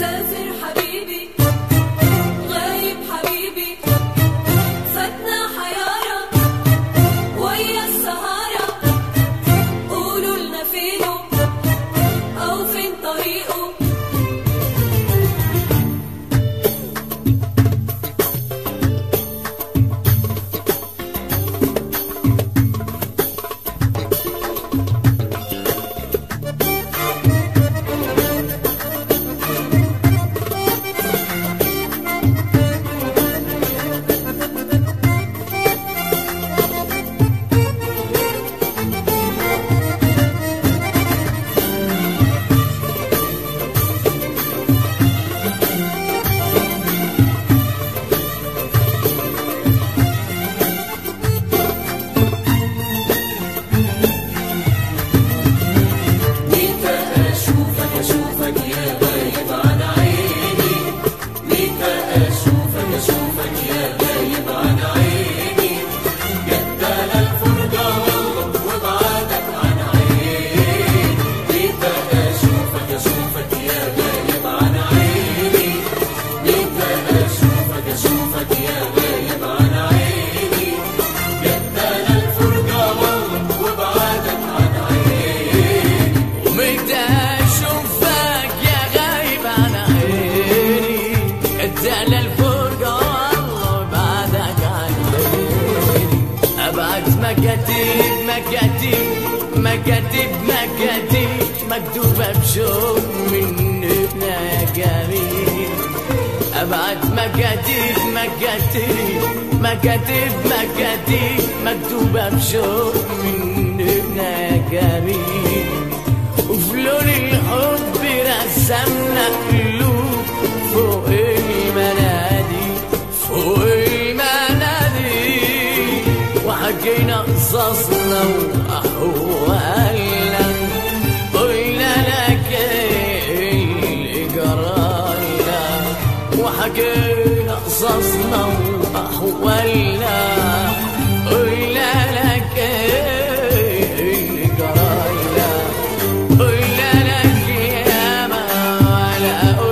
مسافر حبيبي غايب حبيبي فاتنا حيارة ويا السهارة قولوا لنا فينه أو فين طريقه متى أشوفك أشوفك يا غايب عن عيني متى أشوفك أشوفك يا غايب عن عيني جدال الفرجة والله وابعدك عن عيني متى أشوفك أشوفك يا غايب عن عيني متى أشوفك أشوفك يا غايب عن عيني جدال الفرجة والله وابعدك عن عيني ومتى اشوفك يا غايب عن عيني ادال الفرقة والله بعدك عن عيني ابعت مكاتب مكاتب مكاتب مكاتب مكتوبة بشوق مننا يا جميل ابعت مكاتب مكاتب مكاتب مكاتب مكتوبة بشوق مننا يا جميل وفلون الحب رسمنا قلوب فوق المنادي فوق المنادي وحكينا قصصنا وأحوالنا قلنا لك اللي جرالنا وحكينا قصصنا وأحوالنا قلنا لك اللي جرالنا قلنا لك يا ما ولا